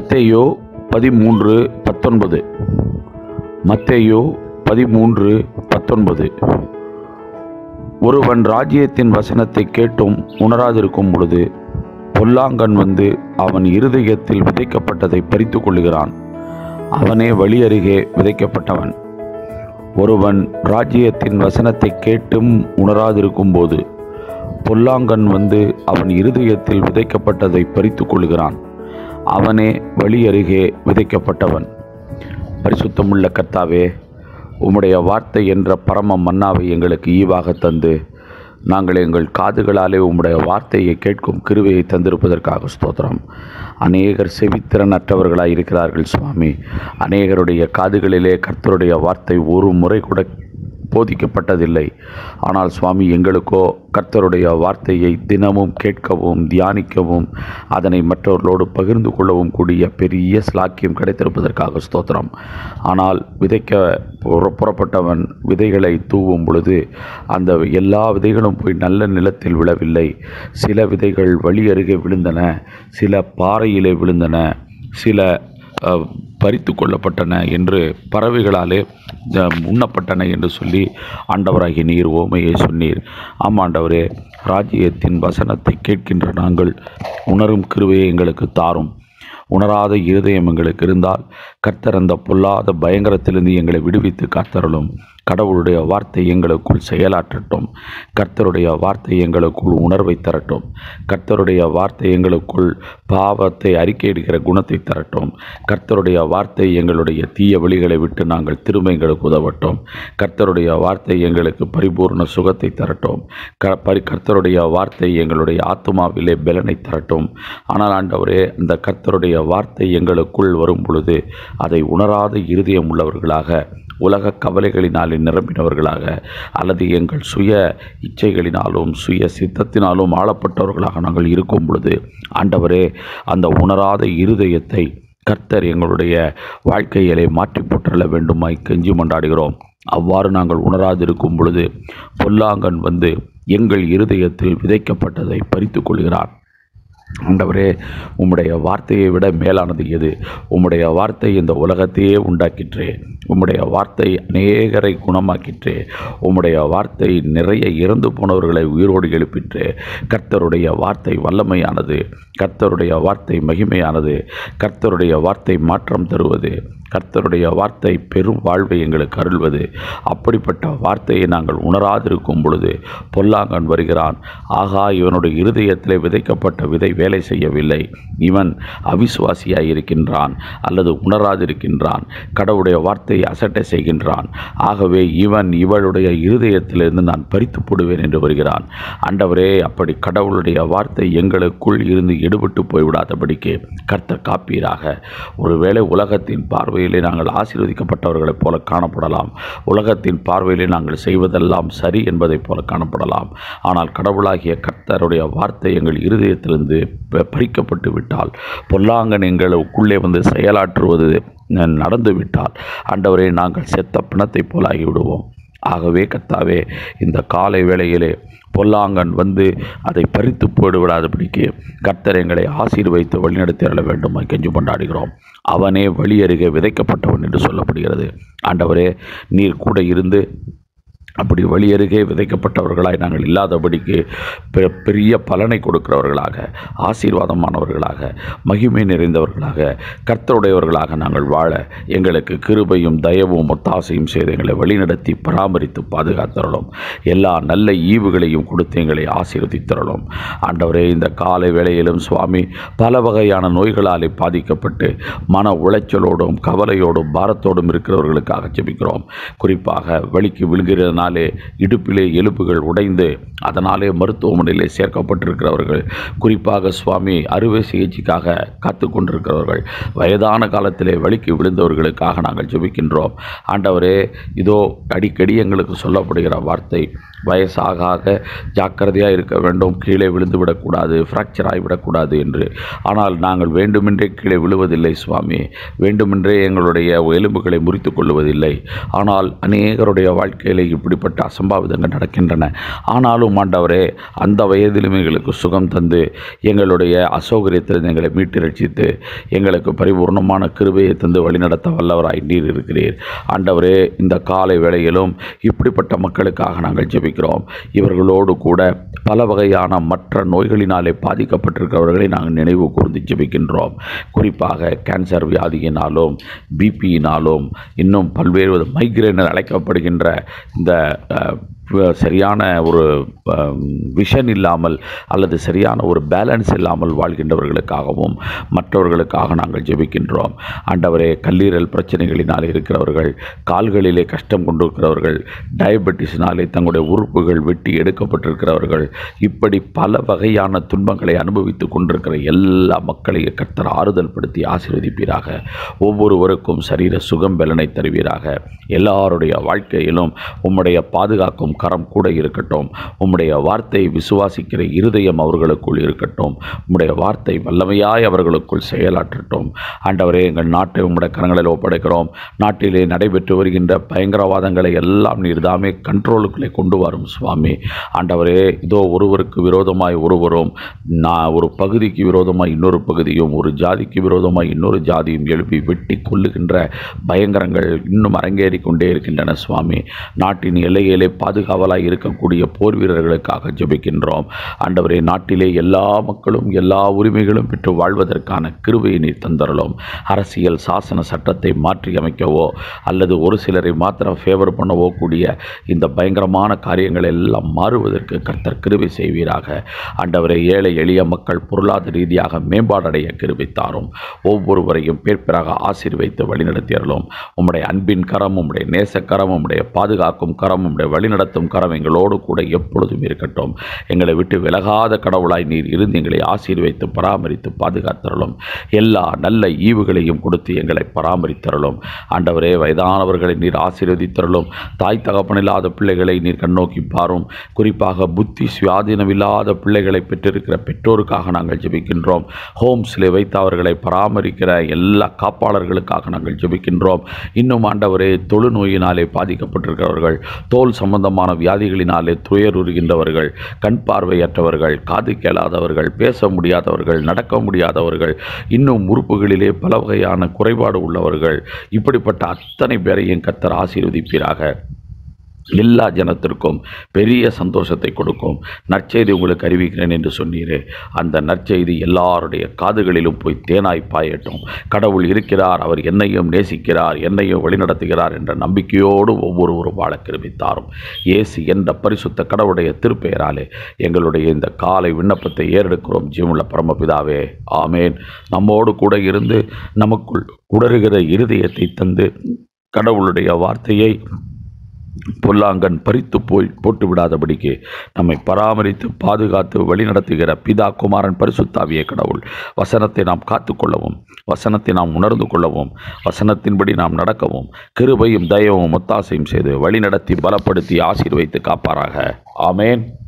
மத்தேயோ பதிமூன்று பத்தொன்பது மத்தேயோ பதிமூன்று பத்தொன்பது ஒருவன் ராஜ்யத்தின் வசனத்தை கேட்டும் உணராதிருக்கும் பொழுது பொல்லாங்கன் வந்து அவன் இருதயத்தில் விதைக்கப்பட்டதை பறித்து கொள்ளுகிறான் அவனே வழி அருகே விதைக்கப்பட்டவன் ஒருவன் ராஜ்யத்தின் வசனத்தை கேட்டும் உணராதிருக்கும் போது பொல்லாங்கன் வந்து அவன் இருதயத்தில் விதைக்கப்பட்டதை பறித்து கொள்ளுகிறான் அவனே வழி அருகே விதைக்கப்பட்டவன் பரிசுத்தமுள்ள கர்த்தாவே உம்முடைய வார்த்தை என்ற பரம மன்னாவை எங்களுக்கு ஈவாக தந்து நாங்கள் எங்கள் காதுகளாலே உம்முடைய வார்த்தையை கேட்கும் கிருவையை தந்திருப்பதற்காக ஸ்தோத்திரம் அநேகர் செவித்திறனற்றவர்களாய் இருக்கிறார்கள் சுவாமி அநேகருடைய காதுகளிலே கர்த்தருடைய வார்த்தை ஒரு முறை கூட போதிக்கப்பட்டதில்லை ஆனால் சுவாமி எங்களுக்கோ கர்த்தருடைய வார்த்தையை தினமும் கேட்கவும் தியானிக்கவும் அதனை மற்றவர்களோடு பகிர்ந்து கொள்ளவும் கூடிய பெரிய ஸ்லாக்கியம் கிடைத்திருப்பதற்காக ஸ்தோத்திரம் ஆனால் விதைக்க புற- புறப்பட்டவன் விதைகளை தூவும் பொழுது அந்த எல்லா விதைகளும் போய் நல்ல நிலத்தில் விழவில்லை சில விதைகள் வழி அருகே விழுந்தன சில பாறையிலே விழுந்தன சில அஹ், பறித்து கொள்ளப்பட்டன என்று பறவைகளாலே அஹ், உண்ணப்பட்டன என்று சொல்லி ஆண்டவராகிய நீர் ஓமையை சொன்னீர் ஆமாம் ஆண்டவரே ராஜ்யத்தின் வசனத்தை கேட்கின்ற நாங்கள் உணரும் கிருவையை எங்களுக்கு தாரும் உணராத இருதயம் எங்களுக்கு இருந்தால் கர்த்தர் அந்த பொல்லாத பயங்கரத்திலிருந்து எங்களை விடுவித்து காத்தருளும் கடவுளுடைய வார்த்தை எங்களுக்குள் செயலாற்றட்டும் கர்த்தருடைய வார்த்தை எங்களுக்குள் உணர்வை தரட்டும் கர்த்தருடைய வார்த்தை எங்களுக்குள் பாவத்தை அறிக்கையிடுகிற குணத்தை தரட்டும் கர்த்தருடைய வார்த்தை எங்களுடைய தீய வழிகளை விட்டு நாங்கள் திரும்ப எங்களுக்கு உதவட்டும் கர்த்தருடைய வார்த்தை எங்களுக்கு பரிபூர்ண சுகத்தை தரட்டும் க பரி கர்த்தருடைய வார்த்தை எங்களுடைய ஆத்மாவிலே பலனை தரட்டும் ஆனால் ஆண்டவரே அந்த கர்த்தருடைய வார்த்தை எங்களுக்குள் வரும் பொழுது அதை உணராத இருதயம் உள்ளவர்களாக உலக கவலைகளினாலே நிரம்பினவர்களாக அல்லது எங்கள் சுய இச்சைகளினாலும் சுய சித்தத்தினாலும் ஆளப்பட்டவர்களாக நாங்கள் இருக்கும் பொழுது ஆண்டவரே அந்த உணராத இருதயத்தை கர்த்தர் எங்களுடைய வாழ்க்கையிலே மாற்றி போற்றல வேண்டுமாய் கெஞ்சி மண்டாடுகிறோம் அவ்வாறு நாங்கள் உணராதிருக்கும் பொழுது பொல்லாங்கன் வந்து எங்கள் இருதயத்தில் விதைக்கப்பட்டதை பறித்து கொள்கிறான் ஆண்டவரே உம்முடைய வார்த்தையை விட மேலானது எது உம்முடைய வார்த்தை இந்த உலகத்தையே உண்டாக்கிற்றே உம்முடைய வார்த்தை அநேகரை குணமாக்கிற்றே உம்முடைய வார்த்தை நிறைய இறந்து போனவர்களை உயிரோடு எழுப்பிற்றே கர்த்தருடைய வார்த்தை வல்லமையானது கர்த்தருடைய வார்த்தை மகிமையானது கர்த்தருடைய வார்த்தை மாற்றம் தருவது கர்த்தருடைய வார்த்தை பெரும் வாழ்வை எங்களுக்கு அருள்வது அப்படிப்பட்ட வார்த்தையை நாங்கள் உணராதிருக்கும் பொழுது பொல்லாங்கன் வருகிறான் ஆகா இவனுடைய இருதயத்திலே விதைக்கப்பட்ட விதை வேலை செய்யவில்லை இவன் அவிசுவாசியாய் இருக்கின்றான் அல்லது உணராதிருக்கின்றான் கடவுளுடைய வார்த்தையை அசட்டை செய்கின்றான் ஆகவே இவன் இவளுடைய இருதயத்திலிருந்து நான் பறித்து போடுவேன் என்று வருகிறான் ஆண்டவரே அப்படி கடவுளுடைய வார்த்தை எங்களுக்குள் இருந்து எடுபட்டு போய்விடாதபடிக்கு கர்த்தர் காப்பீராக ஒருவேளை உலகத்தின் பார்வையிலே நாங்கள் ஆசீர்வதிக்கப்பட்டவர்களைப் போல காணப்படலாம் உலகத்தின் பார்வையிலே நாங்கள் செய்வதெல்லாம் சரி என்பதைப் போல காணப்படலாம் ஆனால் கடவுளாகிய கர்த்தருடைய வார்த்தை எங்கள் இருதயத்திலிருந்து ப- பறிக்கப்பட்டு விட்டால் பொல்லாங்கன் எங்களுக்குள்ளே வந்து செயலாற்றுவது ந- நடந்து விட்டால் ஆண்டவரே நாங்கள் செத்த பிணத்தைப் போல ஆகிவிடுவோம் ஆகவே கர்த்தாவே இந்த காலை வேளையிலே பொல்லாங்கன் வந்து அதை பறித்து போய்விடாதபடிக்கு கர்த்தர் எங்களை ஆசீர்வைத்து வழிநடத்தி அருள வேண்டும் கெஞ்சு கொண்டாடுகிறோம் அவனே வழி அருகே விதைக்கப்பட்டவன் என்று சொல்லப்படுகிறது ஆண்டவரே நீர் கூட இருந்து அப்படி வழி அருகே விதைக்கப்பட்டவர்களாய் நாங்கள் இல்லாதபடிக்கு பெ- பெரிய பலனை கொடுக்கிறவர்களாக ஆசீர்வாதமானவர்களாக மகிமை நிறைந்தவர்களாக கர்த்தருடையவர்களாக நாங்கள் வாழ எங்களுக்கு கிருபையும் தயவும் ஒத்தாசையும் செய்து எங்களை வழிநடத்தி பராமரித்து பாதுகாத்தரலும் எல்லா நல்ல ஈவுகளையும் கொடுத்து எங்களை ஆசீர்வதித்தரலும் ஆண்டவரே இந்த காலை வேளையிலும் சுவாமி பல வகையான நோய்களாலே பாதிக்கப்பட்டு மன உளைச்சலோடும் கவலையோடும் பாரத்தோடும் இருக்கிறவர்களுக்காக ஜெபிக்கிறோம் குறிப்பாக வலிக்கு விழுகிறதுனாலே இடுப்பிலே எலும்புகள் உடைந்து அதனாலே மருத்துவமனையிலே சேர்க்கப்பட்டிருக்கிறவர்கள் குறிப்பாக சுவாமி அறுவை சிகிச்சைக்காக காத்து கொண்டிருக்கிறவர்கள் வயதான காலத்திலே வலிக்கு விழுந்தவர்களுக்காக நாங்கள் ஜெபிக்கின்றோம் ஆண்டவரே இதோ அடிக்கடி எங்களுக்கு சொல்லப்படுகிற வார்த்தை வயசாக ஆக ஜாக்கிரதையாக இருக்க வேண்டும் கீழே விழுந்து விடக்கூடாது ஃப்ராக்சர் ஆகிவிடக்கூடாது என்று ஆனால் நாங்கள் வேண்டுமென்றே கீழே விழுவதில்லை சுவாமி வேண்டுமென்றே எங்களுடைய எலும்புகளை முறித்து கொள்வதில்லை ஆனால் அநேகருடைய வாழ்க்கையில் இப்படிப்பட்ட அசம்பாவிதங்கள் நடக்கின்றன ஆனாலும் ஆண்டவரே அந்த வயதிலும் எங்களுக்கு சுகம் தந்து எங்களுடைய அசௌகரியத்திலிருந்து எங்களை மீட்டு ரட்சித்து எங்களுக்கு பரிபூர்ணமான கிருபையை தந்து வழிநடத்த வல்லவராய் நீர் இருக்கிறீர் ஆண்டவரே இந்த காலை வேளையிலும் இப்படிப்பட்ட மக்களுக்காக நாங்கள் ஜெபிக்கிறோம் இவர்களோடு கூட பல வகையான மற்ற நோய்களினாலே பாதிக்கப்பட்டிருக்கிறவர்களை நாங்கள் நினைவு கூர்ந்து ஜெபிக்கின்றோம் குறிப்பாக கேன்சர் வியாதியினாலும் பிபியினாலும் இன்னும் பல்வேறு வித மைக்ரேன் அழைக்கப்படுகின்ற இந்த அஹ், வ- சரியான ஒரு விஷன் இல்லாமல் அல்லது சரியான ஒரு பேலன்ஸ் இல்லாமல் வாழ்கின்றவர்களுக்காகவும் மற்றவர்களுக்காக நாங்கள் ஜெபிக்கின்றோம் ஆண்டவரே கல்லீரல் பிரச்சனைகளினால் இருக்கிறவர்கள் கால்களிலே கஷ்டம் கொண்டிருக்கிறவர்கள் டயபெட்டிஸினாலே தங்களுடைய உறுப்புகள் வெட்டி எடுக்கப்பட்டிருக்கிறவர்கள் இப்படி பல வகையான துன்பங்களை அனுபவித்து கொண்டிருக்கிற எல்லா மக்களையும் கர்த்தர் ஆறுதல் படுத்தி ஆசீர்வதிப்பீராக ஒவ்வொருவருக்கும் சரீர சுகம் பலனை தருவீராக எல்லாருடைய வாழ்க்கையிலும் உம்முடைய பாதுகாக்கும் கரம் கூட இருக்கட்டும் உம்முடைய வார்த்தை விசுவாசிக்கிற இருதயம் அவர்களுக்குள் இருக்கட்டும் உம்முடைய வார்த்தை வல்லமையாய் அவர்களுக்குள் செயலாற்றட்டும் ஆண்டவரே எங்கள் நாட்டை உம்முடைய கரங்களில் ஒப்படைக்கிறோம் நாட்டிலே நடைபெற்று வருகின்ற பயங்கரவாதங்களை எல்லாம் நீர் தாமே கண்ட்ரோலுக்குள்ளே கொண்டு வரும் சுவாமி ஆண்டவரே இதோ ஒருவருக்கு விரோதமாய் ஒருவரும் நான் ஒரு பகுதிக்கு விரோதமாய் இன்னொரு பகுதியும் ஒரு ஜாதிக்கு விரோதமாய் இன்னொரு ஜாதியும் எழுப்பி வெட்டி கொள்ளுகின்ற பயங்கரங்கள் இன்னும் அரங்கேறி கொண்டே இருக்கின்றன சுவாமி நாட்டின் எல்லையிலே பாதுகாவலாய் இருக்கக்கூடிய போர் வீரர்களுக்காக ஜெபிக்கின்றோம் ஆண்டவரே நாட்டிலே எல்லா மக்களும் எல்லா உரிமைகளும் பெற்று வாழ்வதற்கான கிருபையை நீர் தந்தரலும் அரசியல் சாசன சட்டத்தை மாற்றி அமைக்கவோ அல்லது ஒரு சிலரை மாத்திரம் ஃபேவர் பண்ணவோ கூடிய இந்த பயங்கரமான காரியங்கள் எல்லாம் மாறுவதற்கு கர்த்தர் கிருபை செய்வீராக ஆண்டவரே ஏழை எளிய மக்கள் பொருளாதார ரீதியாக மேம்பாடடைய கிருபை தாரும் ஒவ்வொருவரையும் பேர்பிறாக ஆசீர்வைத்து வழிநடத்தியறலும் உம்முடைய அன்பின் கரம் உம்முடைய நேசக்கரம் உம்முடைய பாதுகாக்கும் கரம் உம்முடைய வழிநடத்தும் கரம் எங்களோடு கூட எப்பொழுதும் இருக்கட்டும் எங்களை விட்டு விலகாத கடவுளாய் நீர் இருந்து எங்களை ஆசீர்வைத்து பராமரித்து பாதுகாத்தரலும் எல்லா நல்ல ஈவுகளையும் கொடுத்து எங்களை பராமரித்தரலும் ஆண்டவரே வயதானவர்களை நீர் ஆசீர்வதித்தரலும் தாய் தகப்பனில்லாத பிள்ளைகளை நீர் கண்ணோக்கி பாரும் குறிப்பாக புத்தி சுயாதீனமில்லாத பிள்ளைகளை பெற்றிருக்கிற பெற்றோருக்காக நாங்கள் ஜெபிக்கின்றோம் ஹோம்ஸில் வைத்து அவர்களை பராமரிக்கிற எல்லா காப்பாளர்களுக்காக நாங்கள் ஜெபிக்கின்றோம் இன்னும் ஆண்டவரே தொழுநோயினாலே பாதிக்கப்பட்டிருக்கிறவர்கள் தோல் சம்பந்தமான வியாதிகளினாலே துயருறுகின்றவர்கள் கண் பார்வையற்றவர்கள் காது கேளாதவர்கள் பேச முடியாதவர்கள் நடக்க முடியாதவர்கள் இன்னும் உறுப்புகளிலே பல வகையான குறைபாடு உள்ளவர்கள் இப்படிப்பட்ட அத்தனை பேரையும் கத்தர் ஆசீர்வதிப்பீராக எல்லா ஜனத்திற்கும் பெரிய சந்தோஷத்தை கொடுக்கும் நற்செய்தி உங்களுக்கு அறிவிக்கிறேன் என்று சொன்னீரே அந்த நற்செய்தி எல்லாருடைய காதுகளிலும் போய் தேனாய் பாயட்டும் கடவுள் இருக்கிறார் அவர் என்னையும் நேசிக்கிறார் என்னையும் வழிநடத்துகிறார் என்ற நம்பிக்கையோடு ஒவ்வொருவரும் வாழ கிருபித்தாரும் இயேசு என்ற பரிசுத்த கடவுளுடைய திருப்பெயராலே எங்களுடைய இந்த காலை விண்ணப்பத்தை ஏறெடுக்கிறோம் ஜீவனுள்ள பரமபிதாவே ஆமேன் நம்மோடு கூட இருந்து நமக்குள் உடறுகிற இருதயத்தை தந்து கடவுளுடைய வார்த்தையை பொல்லாங்கன் பறித்து போய் போட்டு விடாதபடிக்கு நம்மை பராமரித்து பாதுகாத்து வழிநடத்துகிற பிதா குமாரன் பரிசுத்தாவிய கடவுள் வசனத்தை நாம் காத்துக்கொள்ளவும் வசனத்தை நாம் உணர்ந்து கொள்ளவும் வசனத்தின்படி நாம் நடக்கவும் கிருபையும் தயவும் ஒத்தாசையும் செய்து வழிநடத்தி பலப்படுத்தி ஆசீர்வைத்து காப்பாராக ஆமேன்